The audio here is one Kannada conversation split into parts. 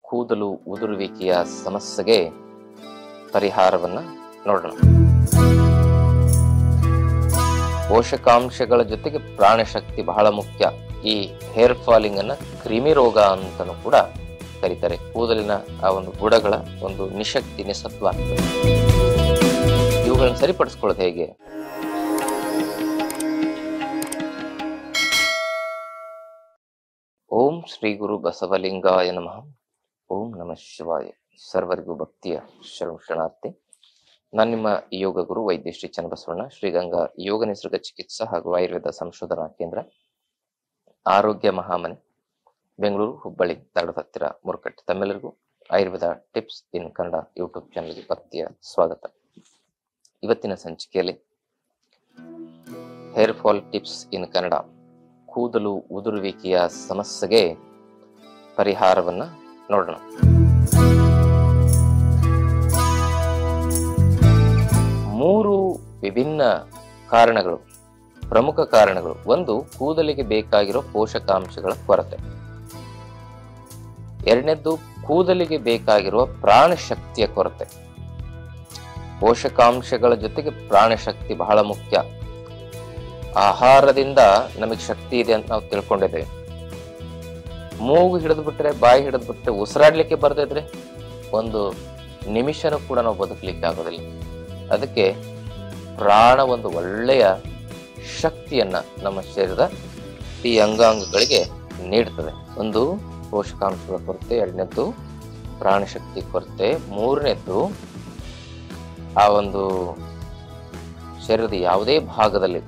ಕೂದಲು ಉದುರುವಿಕೆಯ ಸಮಸ್ಯೆಗೆ ಪರಿಹಾರವನ್ನ ನೋಡೋಣ ಪೋಷಕಾಂಶಗಳ ಜೊತೆಗೆ ಪ್ರಾಣಶಕ್ತಿ ಬಹಳ ಮುಖ್ಯ ಈ ಹೇರ್ ಫಾಲಿಂಗ್ ಅನ್ನ ಕ್ರಿಮಿ ರೋಗ ಅಂತಲೂ ಕೂಡ ಕರೀತಾರೆ ಕೂದಲಿನ ಆ ಒಂದು ಬುಡಗಳ ಒಂದು ನಿಶಕ್ತಿ ನಿಸತ್ವ ಆಗ್ತದೆ ಇವುಗಳನ್ನು ಸರಿಪಡಿಸ್ಕೊಳ್ಳೋದು ಹೇಗೆ ಓಂ ಶ್ರೀ ಗುರು ಬಸವಲಿಂಗಾಯ ನಮಃ ಓಂ ನಮಃ ಶಿವಾಯ ಸರ್ವರಿಗೂ ಭಕ್ತಿಯ ಶರಣ ಶರಣಾರ್ಥಿ ನಾನು ನಿಮ್ಮ ಯೋಗ ಗುರು ವೈದ್ಯ ಶ್ರೀ ಚನ್ನಬಸವಣ್ಣ ಶ್ರೀಗಂಗಾ ಯೋಗ ನಿಸರ್ಗ ಚಿಕಿತ್ಸಾ ಹಾಗೂ ಆಯುರ್ವೇದ ಸಂಶೋಧನಾ ಕೇಂದ್ರ ಆರೋಗ್ಯ ಮಹಾಮನೆ ಬೆಂಗಳೂರು ಹುಬ್ಬಳ್ಳಿ ಧಾರವಾಡ ಹತ್ತಿರ ಮುರುಕಟ್ಟೆ ತಮ್ಮೆಲ್ಲರಿಗೂ Ayurveda tips in Kannada YouTube ಚಾನಲ್ಗೆ ಭಕ್ತಿಯ ಸ್ವಾಗತ ಇವತ್ತಿನ ಸಂಚಿಕೆಯಲ್ಲಿ hair fall tips in Kannada ಕೂದಲು ಉದುರುವಿಕೆಯ ಸಮಸ್ಯೆಗೆ ಪರಿಹಾರವನ್ನ ನೋಡೋಣ ಮೂರು ವಿಭಿನ್ನ ಕಾರಣಗಳು ಪ್ರಮುಖ ಕಾರಣಗಳು ಒಂದು ಕೂದಲಿಗೆ ಬೇಕಾಗಿರೋ ಪೋಷಕಾಂಶಗಳ ಕೊರತೆ ಎರಡನೇದ್ದು ಕೂದಲಿಗೆ ಬೇಕಾಗಿರುವ ಪ್ರಾಣಶಕ್ತಿಯ ಕೊರತೆ ಪೋಷಕಾಂಶಗಳ ಜೊತೆಗೆ ಪ್ರಾಣಶಕ್ತಿ ಬಹಳ ಮುಖ್ಯ ಆಹಾರದಿಂದ ನಮಗೆ ಶಕ್ತಿ ಇದೆ ಅಂತ ನಾವು ತಿಳ್ಕೊಂಡಿದ್ದೇವೆ ಮೂಗು ಹಿಡಿದು ಬಿಟ್ರೆ ಬಾಯಿ ಹಿಡಿದು ಬಿಟ್ರೆ ಉಸಿರಾಡ್ಲಿಕ್ಕೆ ಬರ್ದಿದ್ರೆ ಒಂದು ನಿಮಿಷನೂ ಕೂಡ ನಾವು ಬದುಕಲಿಕ್ಕೆ ಆಗೋದಿಲ್ಲ ಅದಕ್ಕೆ ಪ್ರಾಣ ಒಂದು ಒಳ್ಳೆಯ ಶಕ್ತಿಯನ್ನ ನಮ್ಮ ಶರೀರದ ಈ ಅಂಗಾಂಗಗಳಿಗೆ ನೀಡ್ತದೆ ಒಂದು ಪೋಷಕಾಂಶಗಳ ಕೊರತೆ ಎರಡನೇದ್ದು ಪ್ರಾಣಶಕ್ತಿ ಕೊರತೆ ಮೂರನೇದ್ದು ಆ ಒಂದು ಶರೀರದ ಯಾವುದೇ ಭಾಗದಲ್ಲಿ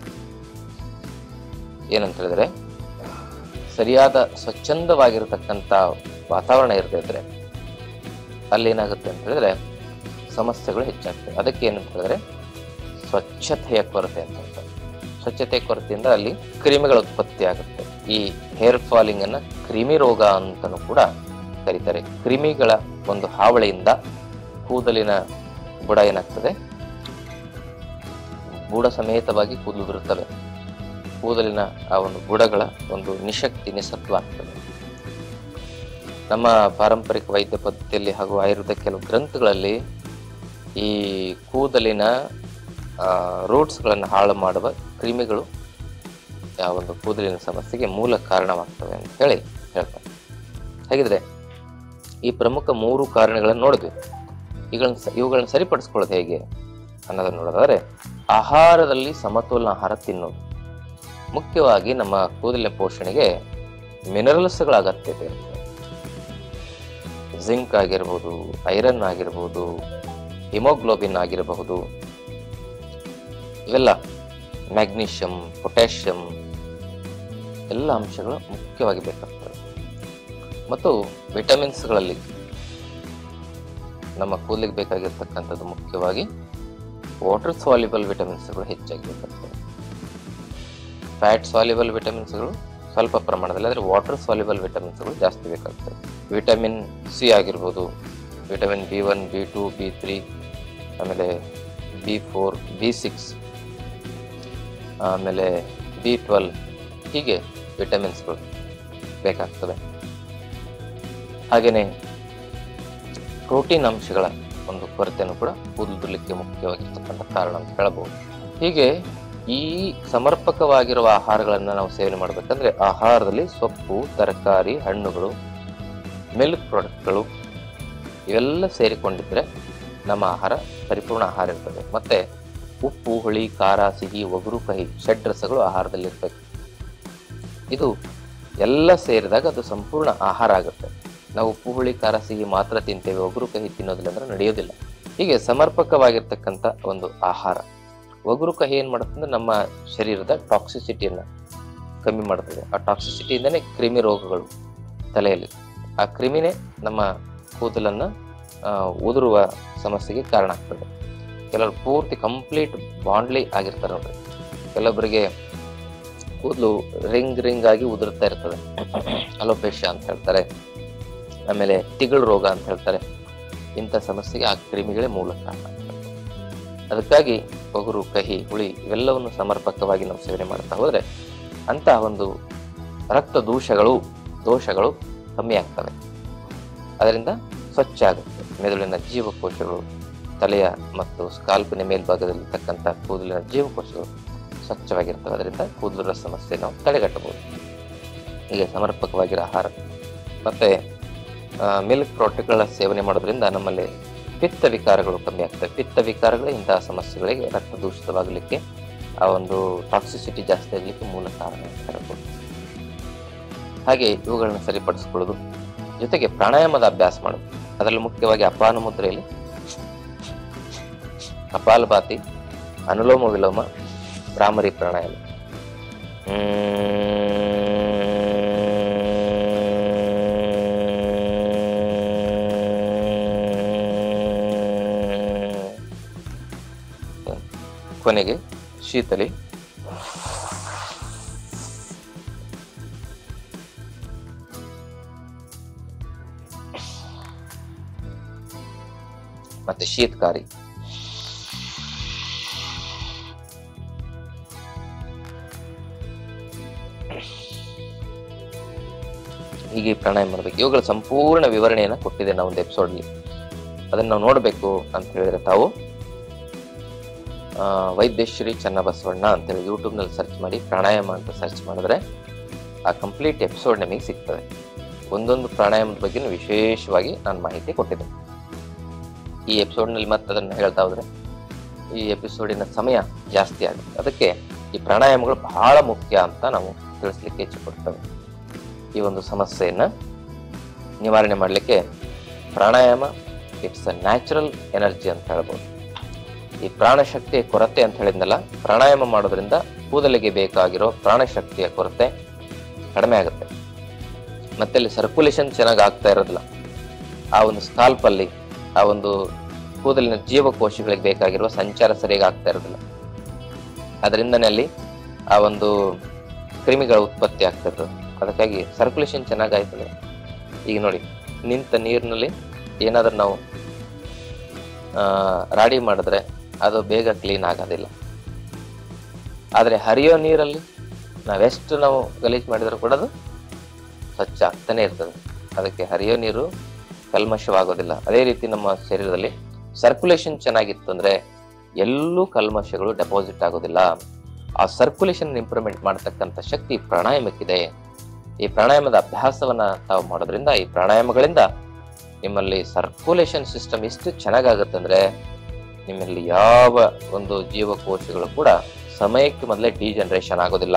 ಏನಂತ ಹೇಳಿದ್ರೆ ಸರಿಯಾದ ಸ್ವಚ್ಛಂದವಾಗಿರತಕ್ಕಂಥ ವಾತಾವರಣ ಇರದಿದ್ರೆ ಅಲ್ಲಿ ಏನಾಗುತ್ತೆ ಅಂತ ಹೇಳಿದ್ರೆ ಸಮಸ್ಯೆಗಳು ಹೆಚ್ಚಾಗ್ತವೆ ಅದಕ್ಕೆ ಏನಂತ ಹೇಳಿದ್ರೆ ಸ್ವಚ್ಛತೆಯ ಕೊರತೆ ಅಂತ ಹೇಳ್ತಾರೆ ಸ್ವಚ್ಛತೆಯ ಕೊರತೆಯಿಂದ ಅಲ್ಲಿ ಕ್ರಿಮಿಗಳ ಉತ್ಪತ್ತಿ ಆಗುತ್ತೆ ಈ ಹೇರ್ ಫಾಲಿಂಗ್ ಅನ್ನ ಕ್ರಿಮಿ ರೋಗ ಅಂತಲೂ ಕೂಡ ಕರೀತಾರೆ ಕ್ರಿಮಿಗಳ ಒಂದು ಹಾವಳಿಯಿಂದ ಕೂದಲಿನ ಬುಡ ಏನಾಗ್ತದೆ ಬುಡ ಸಮೇತವಾಗಿ ಕೂದಲು ಉದುರುತ್ತವೆ ಕೂದಲಿನ ಆ ಒಂದು ಬುಡಗಳ ಒಂದು ನಿಶಕ್ತಿ ನಿಸತ್ವ ಆಗ್ತದೆ ನಮ್ಮ ಪಾರಂಪರಿಕ ವೈದ್ಯ ಪದ್ಧತಿಯಲ್ಲಿ ಹಾಗೂ ಆಯುರ್ವೇದ ಕೆಲವು ಗ್ರಂಥಗಳಲ್ಲಿ ಈ ಕೂದಲಿನ ರೂಟ್ಸ್ಗಳನ್ನು ಹಾಳು ಮಾಡುವ ಕ್ರಿಮಿಗಳು ಆ ಒಂದು ಕೂದಲಿನ ಸಮಸ್ಯೆಗೆ ಮೂಲ ಕಾರಣವಾಗ್ತವೆ ಅಂತ ಹೇಳಿ ಹೇಳ್ತಾರೆ ಹಾಗಿದ್ರೆ ಈ ಪ್ರಮುಖ ಮೂರು ಕಾರಣಗಳನ್ನು ನೋಡಿದ್ವಿ ಇವುಗಳನ್ನ ಸ- ಇವುಗಳನ್ನ ಸರಿಪಡಿಸ್ಕೊಳ್ಳೋದು ಹೇಗೆ ಅನ್ನೋದನ್ನು ನೋಡೋದಾದ್ರೆ ಆಹಾರದಲ್ಲಿ ಸಮತೋಲನ ಆಹಾರ ತಿನ್ನೋದು ಮುಖ್ಯವಾಗಿ ನಮ್ಮ ಕೂದಲಿನ ಪೋಷಣೆಗೆ ಮಿನರಲ್ಸ್ಗಳ ಅಗತ್ಯತೆ ಇರ್ತದೆ ಜಿಂಕ್ ಆಗಿರ್ಬೋದು ಐರನ್ ಆಗಿರ್ಬೋದು ಹಿಮೋಗ್ಲೋಬಿನ್ ಆಗಿರಬಹುದು ಇವೆಲ್ಲ ಮ್ಯಾಗ್ನೀಷಿಯಂ ಪೊಟ್ಯಾಷಿಯಂ ಎಲ್ಲ ಅಂಶಗಳು ಮುಖ್ಯವಾಗಿ ಬೇಕಾಗ್ತದೆ ಮತ್ತು ವಿಟಮಿನ್ಸ್ಗಳಲ್ಲಿ ನಮ್ಮ ಕೂದಲಿಗೆ ಬೇಕಾಗಿರ್ತಕ್ಕಂಥದ್ದು ಮುಖ್ಯವಾಗಿ ವಾಟರ್ ಸಾಲ್ಯುಬಲ್ ವಿಟಮಿನ್ಸ್ಗಳು ಹೆಚ್ಚಾಗಿ ಬೇಕಾಗ್ತದೆ ಫ್ಯಾಟ್ ಸಾಲ್ಯುಬಲ್ ವಿಟಮಿನ್ಸ್ಗಳು ಸ್ವಲ್ಪ ಪ್ರಮಾಣದಲ್ಲಿ ಅಂದರೆ ವಾಟರ್ ಸಾಲ್ಯುಬಲ್ ವಿಟಮಿನ್ಸ್ಗಳು ಜಾಸ್ತಿ ಬೇಕಾಗ್ತದೆ ವಿಟಮಿನ್ ಸಿ ಆಗಿರ್ಬೋದು vitamin B one B two B three ಆಮೇಲೆ ಬಿ ಫೋರ್ ಬಿ ಸಿಕ್ಸ್ ಆಮೇಲೆ ಬಿ ಟ್ವೆಲ್ ಹೀಗೆ ವಿಟಮಿನ್ಸ್ಗಳು ಬೇಕಾಗ್ತವೆ ಹಾಗೆಯೇ ಪ್ರೋಟೀನ್ ಅಂಶಗಳ ಒಂದು ಕೊರತೆಯನ್ನು ಕೂಡ ಕೂದಲಿಕ್ಕೆ ಮುಖ್ಯವಾಗಿರ್ತಕ್ಕಂಥ ಕಾರಣ ಅಂತ ಹೇಳಬಹುದು ಹೀಗೆ ಈ ಸಮರ್ಪಕವಾಗಿರುವ ಆಹಾರಗಳನ್ನು ನಾವು ಸೇವನೆ ಮಾಡಬೇಕಂದ್ರೆ ಆಹಾರದಲ್ಲಿ ಸೊಪ್ಪು ತರಕಾರಿ ಹಣ್ಣುಗಳು ಮಿಲ್ಕ್ ಪ್ರಾಡಕ್ಟ್ಗಳು ಇವೆಲ್ಲ ಸೇರಿಕೊಂಡಿದ್ರೆ ನಮ್ಮ ಆಹಾರ ಪರಿಪೂರ್ಣ ಆಹಾರ ಇರ್ತದೆ ಮತ್ತೆ ಉಪ್ಪು ಹುಳಿ ಖಾರ ಸಿಹಿ ಒಗರು ಕಹಿ ಷಡ್ರಸಗಳು ಆಹಾರದಲ್ಲಿ ಇರ್ತವೆ ಇದು ಎಲ್ಲ ಸೇರಿದಾಗ ಅದು ಸಂಪೂರ್ಣ ಆಹಾರ ಆಗುತ್ತೆ ನಾವು ಉಪ್ಪು ಹುಳಿ ಖಾರ ಸಿಹಿ ಮಾತ್ರ ತಿಂತೇವೆ ಒಗರು ಕಹಿ ತಿನ್ನೋದಿಲ್ಲ ಅಂದ್ರೆ ನಡೆಯೋದಿಲ್ಲ ಹೀಗೆ ಸಮರ್ಪಕವಾಗಿರ್ತಕ್ಕಂಥ ಒಂದು ಆಹಾರ ಒಗರು ಕಹಿ ಏನ್ ಮಾಡುತ್ತೆ ಅಂದ್ರೆ ನಮ್ಮ ಶರೀರದ ಟಾಕ್ಸಿಸಿಟಿಯನ್ನ ಕಮ್ಮಿ ಮಾಡ್ತದೆ ಆ ಟಾಕ್ಸಿಸಿಟಿಯಿಂದನೇ ಕ್ರಿಮಿ ರೋಗಗಳು ತಲೆಯಲ್ಲಿ ಆ ಕ್ರಿಮಿನೇ ನಮ್ಮ ಕೂದಲನ್ನ ಆ, ಉದುರುವ ಸಮಸ್ಯೆಗೆ ಕಾರಣ ಆಗ್ತದೆ ಕೆಲವರು ಪೂರ್ತಿ ಕಂಪ್ಲೀಟ್ ಬಾಂಡ್ಲಿ ಆಗಿರ್ತಾರೆ ನೋಡ್ರಿ ಕೆಲವೊಬ್ಬರಿಗೆ ಕೂದಲು ರಿಂಗ್ ರಿಂಗ್ ಆಗಿ ಉದುರ್ತಾ ಇರ್ತದೆ ಅಲೋಪೇಶಿಯಾ ಅಂತ ಹೇಳ್ತಾರೆ ಆಮೇಲೆ ತಿಗಳು ರೋಗ ಅಂತ ಹೇಳ್ತಾರೆ ಇಂಥ ಸಮಸ್ಯೆಗೆ ಆ ಕ್ರಿಮಿಗಳೇ ಮೂಲ ಕಾರಣ ಅದಕ್ಕಾಗಿ ಒಗರು ಕಹಿ ಹುಳಿ ಇವೆಲ್ಲವನ್ನು ಸಮರ್ಪಕವಾಗಿ ನಾವು ಸೇವನೆ ಮಾಡ್ತಾ ಹೋದ್ರೆ ಅಂತಹ ಒಂದು ರಕ್ತ ದೋಷಗಳು ದೋಷಗಳು ಕಮ್ಮಿ ಆಗ್ತವೆ ಅದರಿಂದ ಸ್ವಚ್ಛ ಆಗುತ್ತೆ ಮೆದುಳಿನ ಜೀವಕೋಶಗಳು ತಲೆಯ ಮತ್ತು ಸ್ಕಾಲ್ಪಿನ ಮೇಲ್ಭಾಗದಲ್ಲಿರ್ತಕ್ಕಂಥ ಕೂದಲಿನ ಜೀವಕೋಶಗಳು ಸ್ವಚ್ಛವಾಗಿರ್ತವೆ ಅದರಿಂದ ಕೂದಲುಗಳ ಸಮಸ್ಯೆ ನಾವು ತಡೆಗಟ್ಟಬಹುದು ಹೀಗೆ ಸಮರ್ಪಕವಾಗಿರೋ ಆಹಾರ ಮತ್ತೆ ಮಿಲ್ಕ್ ಪ್ರೋಟೀನ್ಗಳ ಸೇವನೆ ಮಾಡೋದ್ರಿಂದ ನಮ್ಮಲ್ಲಿ ಪಿತ್ತ ವಿಕಾರಗಳು ಕಮ್ಮಿ ಆಗ್ತವೆ ಪಿತ್ತ ವಿಕಾರಗಳೇ ಇಂತಹ ಸಮಸ್ಯೆಗಳಿಗೆ ರಕ್ತ ದೂಷಿತವಾಗಲಿಕ್ಕೆ ಆ ಒಂದು ಟಾಕ್ಸಿಸಿಟಿ ಜಾಸ್ತಿ ಆಗಲಿಕ್ಕೆ ಮೂಲ ಕಾರಣ ಅಂತ ಹೇಳ್ಬೋದು ಹಾಗೆ ಇವುಗಳನ್ನ ಸರಿಪಡಿಸ್ಕೊಳ್ಳೋದು ಜೊತೆಗೆ ಪ್ರಾಣಾಯಾಮದ ಅಭ್ಯಾಸ ಮಾಡೋದು ಅದರಲ್ಲಿ ಮುಖ್ಯವಾಗಿ ಅಪಾನ ಮುದ್ರೆಯಲ್ಲಿ ಕಪಾಲಭಾತಿ ಅನುಲೋಮ ವಿಲೋಮ ಭ್ರಾಮರಿ ಪ್ರಾಣಾಯಾಮ ಕೊನೆಗೆ ಶೀತಲಿ ಮತ್ತೆ ಶೀತಕಾರಿ ಹೀಗೆ ಪ್ರಾಣಾಯಾಮ ಮಾಡಬೇಕು ಇವುಗಳ ಸಂಪೂರ್ಣ ವಿವರಣೆಯನ್ನು ಕೊಟ್ಟಿದೆ ನಾವು ಒಂದು ಎಪಿಸೋಡ್ಲಿ ಅದನ್ನ ನಾವು ನೋಡಬೇಕು ಅಂತ ಹೇಳಿದ್ರೆ ತಾವು ಆ, ವೈದ್ಯಶ್ರೀ ಚನ್ನಬಸವಣ್ಣ ಅಂತೇಳಿ ಯೂಟ್ಯೂಬ್ನಲ್ಲಿ ಸರ್ಚ್ ಮಾಡಿ ಪ್ರಾಣಾಯಾಮ ಅಂತ ಸರ್ಚ್ ಮಾಡಿದ್ರೆ ಆ ಕಂಪ್ಲೀಟ್ ಎಪಿಸೋಡ್ ನಮಗೆ ಸಿಗ್ತದೆ ಒಂದೊಂದು ಪ್ರಾಣಾಯಾಮದ ಬಗ್ಗೆ ವಿಶೇಷವಾಗಿ ನಾನು ಮಾಹಿತಿ ಕೊಟ್ಟಿದ್ದೆ ಈ ಎಪಿಸೋಡ್ನಲ್ಲಿ ಮತ್ತೆ ಅದನ್ನು ಹೇಳ್ತಾ ಹೋದ್ರೆ ಈ ಎಪಿಸೋಡಿನ ಸಮಯ ಜಾಸ್ತಿ ಆಗುತ್ತೆ ಅದಕ್ಕೆ ಈ ಪ್ರಾಣಾಯಾಮಗಳು ಬಹಳ ಮುಖ್ಯ ಅಂತ ನಾವು ತಿಳಿಸ್ಲಿಕ್ಕೆ ಇಚ್ಛೆಪಡ್ತೇವೆ ಈ ಒಂದು ಸಮಸ್ಯೆಯನ್ನ ನಿವಾರಣೆ ಮಾಡಲಿಕ್ಕೆ pranayama it's a natural energy ಅಂತ ಹೇಳ್ಬೋದು ಈ ಪ್ರಾಣಶಕ್ತಿಯ ಕೊರತೆ ಅಂತ ಹೇಳಿದ್ನಲ್ಲ ಪ್ರಾಣಾಯಾಮ ಮಾಡೋದ್ರಿಂದ ಕೂದಲಿಗೆ ಬೇಕಾಗಿರೋ ಪ್ರಾಣಶಕ್ತಿಯ ಕೊರತೆ ಕಡಿಮೆ ಆಗುತ್ತೆ ಮತ್ತೆ ಅಲ್ಲಿ ಸರ್ಕ್ಯುಲೇಷನ್ ಚೆನ್ನಾಗಿ ಆಗ್ತಾ ಇರೋದಿಲ್ಲ ಆ ಒಂದು ಸ್ಕಾಲ್ಪ್ ಅಲ್ಲಿ ಆ ಒಂದು ಕೂದಲಿನ ಜೀವಕೋಶಗಳಿಗೆ ಬೇಕಾಗಿರುವ ಸಂಚಾರ ಸರಿಯಾಗಿ ಆಗ್ತಾ ಇರೋದಿಲ್ಲ ಅದರಿಂದನೇ ಅಲ್ಲಿ ಆ ಒಂದು ಕ್ರಿಮಿಗಳ ಉತ್ಪತ್ತಿ ಆಗ್ತದೆ ಅದಕ್ಕಾಗಿ ಸರ್ಕ್ಯುಲೇಷನ್ ಚೆನ್ನಾಗಿ ಆಯ್ತದೆ ಈಗ ನೋಡಿ ನಿಂತ ನೀರಿನಲ್ಲಿ ಏನಾದ್ರೂ ನಾವು ಆ, ರಾಡಿ ಮಾಡಿದ್ರೆ ಅದು ಬೇಗ ಕ್ಲೀನ್ ಆಗೋದಿಲ್ಲ ಆದರೆ ಹರಿಯೋ ನೀರಲ್ಲಿ ನಾವೆಷ್ಟು ನಾವು ಗಲೀಜು ಮಾಡಿದರೂ ಕೂಡ ಅದು ಸ್ವಚ್ಛ ಆಗ್ತಾನೆ ಇರ್ತದೆ ಅದಕ್ಕೆ ಹರಿಯೋ ನೀರು ಕಲ್ಮಶವಾಗೋದಿಲ್ಲ ಅದೇ ರೀತಿ ನಮ್ಮ ಶರೀರದಲ್ಲಿ ಸರ್ಕ್ಯುಲೇಷನ್ ಚೆನ್ನಾಗಿತ್ತು ಅಂದ್ರೆ ಎಲ್ಲೂ ಕಲ್ಮಶಗಳು ಡೆಪಾಸಿಟ್ ಆಗೋದಿಲ್ಲ ಆ ಸರ್ಕ್ಯುಲೇಷನ್ ಇಂಪ್ರೂವ್ಮೆಂಟ್ ಮಾಡತಕ್ಕಂಥ ಶಕ್ತಿ ಪ್ರಾಣಾಯಾಮಕ್ಕಿದೆ ಈ ಪ್ರಾಣಾಯಾಮದ ಅಭ್ಯಾಸವನ್ನ ತಾವು ಮಾಡೋದ್ರಿಂದ ಈ ಪ್ರಾಣಾಯಾಮಗಳಿಂದ ನಿಮ್ಮಲ್ಲಿ ಸರ್ಕ್ಯುಲೇಷನ್ ಸಿಸ್ಟಮ್ ಎಷ್ಟು ಚೆನ್ನಾಗಾಗುತ್ತೆ ಅಂದ್ರೆ ನಿಮ್ಮಲ್ಲಿ ಯಾವ ಒಂದು ಜೀವಕೋಶಗಳು ಕೂಡ ಸಮಯಕ್ಕೆ ಮೊದಲೇ ಡಿಜನರೇಷನ್ ಆಗೋದಿಲ್ಲ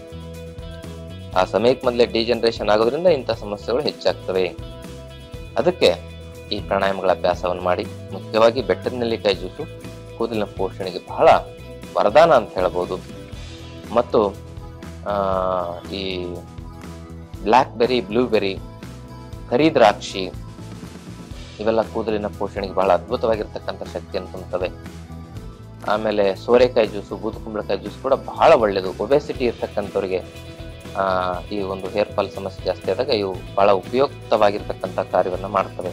ಆ ಸಮಯಕ್ಕೆ ಮೊದಲೇ ಡಿಜನರೇಷನ್ ಆಗೋದ್ರಿಂದ ಇಂಥ ಸಮಸ್ಯೆಗಳು ಹೆಚ್ಚಾಗ್ತವೆ ಅದಕ್ಕೆ ಈ ಪ್ರಾಣಾಯಾಮಗಳ ಅಭ್ಯಾಸವನ್ನು ಮಾಡಿ ಮುಖ್ಯವಾಗಿ ಬೆಟ್ಟದ ನೆಲ್ಲಿಕಾಯಿ ಜ್ಯೂಸು ಕೂದಲಿನ ಪೋಷಣೆಗೆ ಬಹಳ ವರದಾನ ಅಂತ ಹೇಳ್ಬೋದು ಮತ್ತು ಆ, ಈ ಬ್ಲ್ಯಾಕ್ ಬೆರಿ ಬ್ಲೂಬೆರಿ ಕರಿ ದ್ರಾಕ್ಷಿ ಇವೆಲ್ಲ ಕೂದಲಿನ ಪೋಷಣೆಗೆ ಬಹಳ ಅದ್ಭುತವಾಗಿರ್ತಕ್ಕಂಥ ಶಕ್ತಿಯನ್ನು ತುಂಬುತ್ತವೆ ಆಮೇಲೆ ಸೋರೆಕಾಯಿ ಜ್ಯೂಸು ಬೂದುಕುಂಬಳಕಾಯಿ ಜ್ಯೂಸ್ ಕೂಡ ಬಹಳ ಒಳ್ಳೆಯದು ಒಬೆಸಿಟಿ ಇರ್ತಕ್ಕಂಥವ್ರಿಗೆ ಆ, ಈ ಒಂದು ಹೇರ್ ಫಾಲ್ ಸಮಸ್ಯೆ ಜಾಸ್ತಿ ಆದಾಗ ಇವು ಬಹಳ ಉಪಯುಕ್ತವಾಗಿರ್ತಕ್ಕಂಥ ಕಾರ್ಯವನ್ನು ಮಾಡ್ತವೆ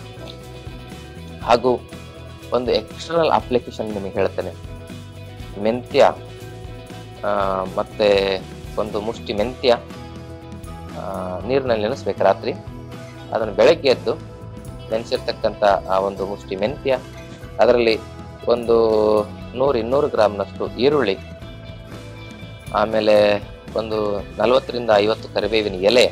ಹಾಗೂ ಒಂದು ಎಕ್ಸ್ಟರ್ನಲ್ ಅಪ್ಲಿಕೇಶನ್ ನಿಮಗೆ ಹೇಳ್ತೇನೆ ಮೆಂತ್ಯ ಆ, ಮತ್ತೆ ಒಂದು ಮುಷ್ಟಿ ಮೆಂತ್ಯ ಆ, ನೀರಿನಲ್ಲಿ ನೆನೆಸ್ಬೇಕು ರಾತ್ರಿ ಅದನ್ನು ಬೆಳಗ್ಗೆ ಎದ್ದು ನೆನೆಸಿರ್ತಕ್ಕಂಥ ಆ ಒಂದು ಮುಷ್ಟಿ ಮೆಂತ್ಯ ಅದರಲ್ಲಿ ಒಂದು ನೂರು ಇನ್ನೂರು ಗ್ರಾಮ್ನಷ್ಟು ಈರುಳ್ಳಿ ಆಮೇಲೆ ಒಂದು ನಲವತ್ತರಿಂದ ಐವತ್ತು ಕರಿಬೇವಿನ ಎಲೆ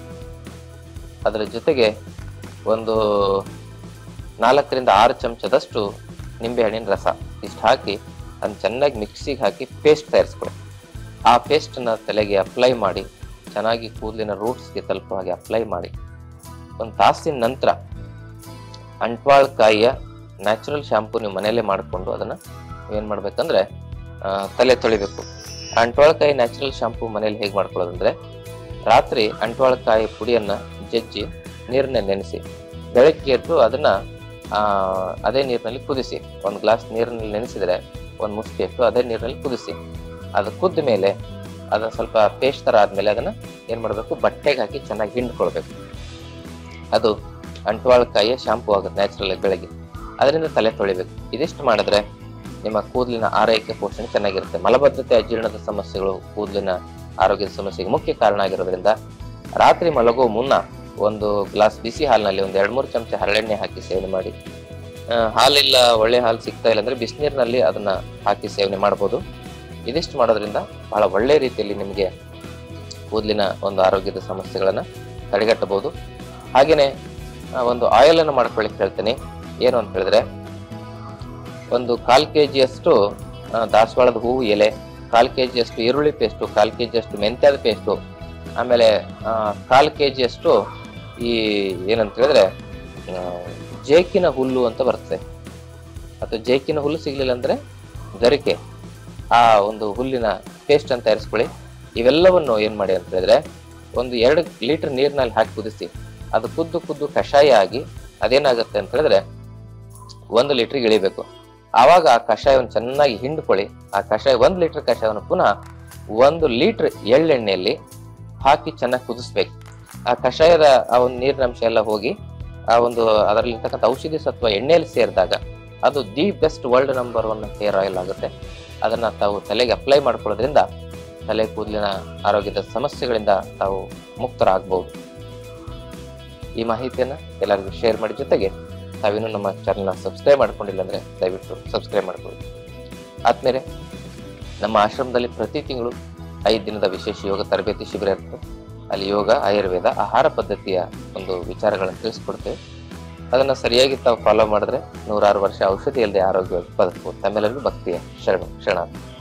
ಅದರ ಜೊತೆಗೆ ಒಂದು ನಾಲ್ಕರಿಂದ ಆರು ಚಮಚದಷ್ಟು ನಿಂಬೆಹಣ್ಣಿನ ರಸ ಇಷ್ಟು ಹಾಕಿ ಅದನ್ನ ಚೆನ್ನಾಗಿ ಮಿಕ್ಸಿಗೆ ಹಾಕಿ ಪೇಸ್ಟ್ ತಯಾರಿಸ್ಕೊಳ್ಳಿ ಆ ಪೇಸ್ಟನ್ನ ತಲೆಗೆ ಅಪ್ಲೈ ಮಾಡಿ ಚೆನ್ನಾಗಿ ಕೂದಲಿನ ರೂಟ್ಸ್ಗೆ ತಲುಪುವ ಹಾಗೆ ಅಪ್ಲೈ ಮಾಡಿ ಒಂದು ತಾಸಿನ ನಂತರ ಅಂಟ್ವಾಳ್ ಕಾಯಿಯ ನ್ಯಾಚುರಲ್ ಶಾಂಪೂ ನೀವು ಮನೆಯಲ್ಲೇ ಮಾಡಿಕೊಂಡು ಅದನ್ನ ಏನು ಮಾಡ್ಬೇಕಂದ್ರೆ ಆ, ತಲೆ ತೊಳಿಬೇಕು ಅಂಟ್ವಾಳಕಾಯಿ ನ್ಯಾಚುರಲ್ ಶಾಂಪೂ ಮನೇಲಿ ಹೇಗೆ ಮಾಡ್ಕೊಳ್ಳೋದಂದ್ರೆ ರಾತ್ರಿ ಅಂಟ್ವಾಳಕಾಯಿ ಪುಡಿಯನ್ನ ಜಜ್ಜಿ ನೀರನ್ನ ನೆನೆಸಿ ಬೆಳಗ್ಗೆ ಎದ್ದು ಅದನ್ನ ಆ, ಅದೇ ನೀರಿನಲ್ಲಿ ಕುದಿಸಿ ಒಂದು ಗ್ಲಾಸ್ ನೀರಿನಲ್ಲಿ ನೆನೆಸಿದ್ರೆ ಒಂದು ಮುಷ್ಟಿಯಷ್ಟು ಅದೇ ನೀರಿನಲ್ಲಿ ಕುದಿಸಿ ಅದು ಕುದ್ದ ಮೇಲೆ ಅದನ್ನ ಸ್ವಲ್ಪ ಪೇಸ್ಟ್ ತರ ಆದ್ಮೇಲೆ ಅದನ್ನ ಏನ್ ಮಾಡ್ಬೇಕು ಬಟ್ಟೆಗೆ ಹಾಕಿ ಚೆನ್ನಾಗಿ ಹಿಂಡ್ಕೊಳ್ಬೇಕು ಅದು ಅಂಟ್ವಾಳಕಾಯಿಯ ಶಾಂಪೂ ಆಗುತ್ತೆ ನ್ಯಾಚುರಲ್ ಬೆಳಗ್ಗೆ ಅದರಿಂದ ತಲೆ ತೊಳಿಬೇಕು ಇದಿಷ್ಟು ಮಾಡಿದ್ರೆ ನಿಮ್ಮ ಕೂದಲಿನ ಆರೈಕೆ ಪೋಷಣೆ ಚೆನ್ನಾಗಿರುತ್ತೆ ಮಲಬದ್ಧತೆ ಅಜೀರ್ಣದ ಸಮಸ್ಯೆಗಳು ಕೂದಲಿನ ಆರೋಗ್ಯದ ಸಮಸ್ಯೆಗೆ ಮುಖ್ಯ ಕಾರಣ ಆಗಿರೋದ್ರಿಂದ ರಾತ್ರಿ ಮಲಗೋ ಮುನ್ನ ಒಂದು ಗ್ಲಾಸ್ ಬಿಸಿ ಹಾಲಿನಲ್ಲಿ ಒಂದು ಎರಡು ಮೂರು ಚಮಚ ಹರಳೆಣ್ಣೆ ಹಾಕಿ ಸೇವನೆ ಮಾಡಿ ಆ, ಹಾಲಿಲ್ಲ ಒಳ್ಳೆ ಹಾಲು ಸಿಗ್ತಾ ಇಲ್ಲ ಅಂದ್ರೆ ಬಿಸಿನೀರಿನಲ್ಲಿ ಅದನ್ನ ಹಾಕಿ ಸೇವನೆ ಮಾಡ್ಬೋದು ಇದಿಷ್ಟು ಮಾಡೋದ್ರಿಂದ ಬಹಳ ಒಳ್ಳೆ ರೀತಿಯಲ್ಲಿ ನಿಮಗೆ ಕೂದಲಿನ ಒಂದು ಆರೋಗ್ಯದ ಸಮಸ್ಯೆಗಳನ್ನ ತಡೆಗಟ್ಟಬಹುದು ಹಾಗೇನೆ ಆ, ಒಂದು ಆಯಿಲ್ ಅನ್ನು ಮಾಡ್ಕೊಳ್ಳಿಕ್ಕೆ ಹೇಳ್ತೇನೆ ಏನು ಅಂತ ಹೇಳಿದ್ರೆ ಒಂದು ಕಾಲ್ ಕೆ ಜಿಯಷ್ಟು ದಾಸವಾಳದ ಹೂವು ಎಲೆ ಕಾಲ್ ಕೆ ಜಿಯಷ್ಟು ಈರುಳ್ಳಿ ಪೇಸ್ಟು ಕಾಲ್ ಕೆ ಜಿಯಷ್ಟು ಮೆಂತ್ಯದ ಪೇಸ್ಟು ಆಮೇಲೆ ಆ, ಕಾಲ್ ಕೆ ಜಿಯಷ್ಟು ಈ ಏನಂತ ಹೇಳಿದ್ರೆ ಆ, ಜೇಕಿನ ಹುಲ್ಲು ಅಂತ ಬರ್ತದೆ ಅಥವಾ ಜೇಕಿನ ಹುಲ್ಲು ಸಿಗ್ಲಿಲ್ಲ ಅಂದ್ರೆ ಗರಿಕೆ ಆ ಒಂದು ಹುಲ್ಲಿನ ಪೇಸ್ಟ್ ಅಂತ ತಯಾರಿಸ್ಕೊಳ್ಳಿ ಇವೆಲ್ಲವನ್ನು ಏನ್ ಮಾಡಿ ಅಂತ ಹೇಳಿದ್ರೆ ಒಂದು ಎರಡು ಲೀಟರ್ ನೀರಿನಲ್ಲಿ ಹಾಕಿ ಕುದಿಸಿ ಅದು ಕುದ್ದು ಕುದ್ದು ಕಷಾಯ ಆಗಿ ಅದೇನಾಗುತ್ತೆ ಅಂತ ಹೇಳಿದ್ರೆ ಒಂದು ಲೀಟರ್ ಇಳಿಬೇಕು ಆವಾಗ ಆ ಕಷಾಯವನ್ನು ಚೆನ್ನಾಗಿ ಹಿಂಡ್ಕೊಳ್ಳಿ ಆ ಕಷಾಯ ಒಂದು ಲೀಟರ್ ಕಷಾಯವನ್ನು ಪುನಃ ಒಂದು ಲೀಟರ್ ಎಳ್ಳೆಣ್ಣೆಯಲ್ಲಿ ಹಾಕಿ ಚೆನ್ನಾಗಿ ಕುದಿಸ್ಬೇಕು ಆ ಕಷಾಯದ ಆ ಒಂದು ನೀರಿನ ಅಂಶ ಎಲ್ಲ ಹೋಗಿ ಆ ಒಂದು ಅದರಲ್ಲಿರ್ತಕ್ಕಂಥ ಔಷಧಿ ಸತ್ವ ಎಣ್ಣೆಯಲ್ಲಿ ಸೇರಿದಾಗ ಅದು the best world number one hair oil ಆಗುತ್ತೆ ಅದನ್ನ ತಾವು ತಲೆಗೆ ಅಪ್ಲೈ ಮಾಡ್ಕೊಳ್ಳೋದ್ರಿಂದ ತಲೆ ಕೂದಲಿನ ಆರೋಗ್ಯದ ಸಮಸ್ಯೆಗಳಿಂದ ತಾವು ಮುಕ್ತರಾಗಬಹುದು ಈ ಮಾಹಿತಿಯನ್ನ ಎಲ್ಲರಿಗೂ ಶೇರ್ ಮಾಡಿ ಜೊತೆಗೆ ತಾವಿನ್ನೂ ನಮ್ಮ ಚಾನಲ್ನ ಸಬ್ಸ್ಕ್ರೈಬ್ ಮಾಡ್ಕೊಂಡಿಲ್ಲ ಅಂದ್ರೆ ದಯವಿಟ್ಟು ಸಬ್ಸ್ಕ್ರೈಬ್ ಮಾಡ್ಕೊಳ್ಳಿ ಆದ್ಮೇಲೆ ನಮ್ಮ ಆಶ್ರಮದಲ್ಲಿ ಪ್ರತಿ ತಿಂಗಳು ಐದು ದಿನದ ವಿಶೇಷ ಯೋಗ ತರಬೇತಿ ಶಿಬಿರ ಇರುತ್ತೆ ಅಲ್ಲಿ ಯೋಗ ಆಯುರ್ವೇದ ಆಹಾರ ಪದ್ಧತಿಯ ಒಂದು ವಿಚಾರಗಳನ್ನು ತಿಳಿಸ್ಕೊಡ್ತೇವೆ ಅದನ್ನ ಸರಿಯಾಗಿ ತಾವು ಫಾಲೋ ಮಾಡಿದ್ರೆ ನೂರಾರು ವರ್ಷ ಔಷಧಿ ಇಲ್ಲದೆ ಆರೋಗ್ಯವಾಗಿ ಬದುಕಬಹುದು ತಮ್ಮೆಲ್ಲರಿಗೂ ಭಕ್ತಿಯ ಶರಣ ಶರಣ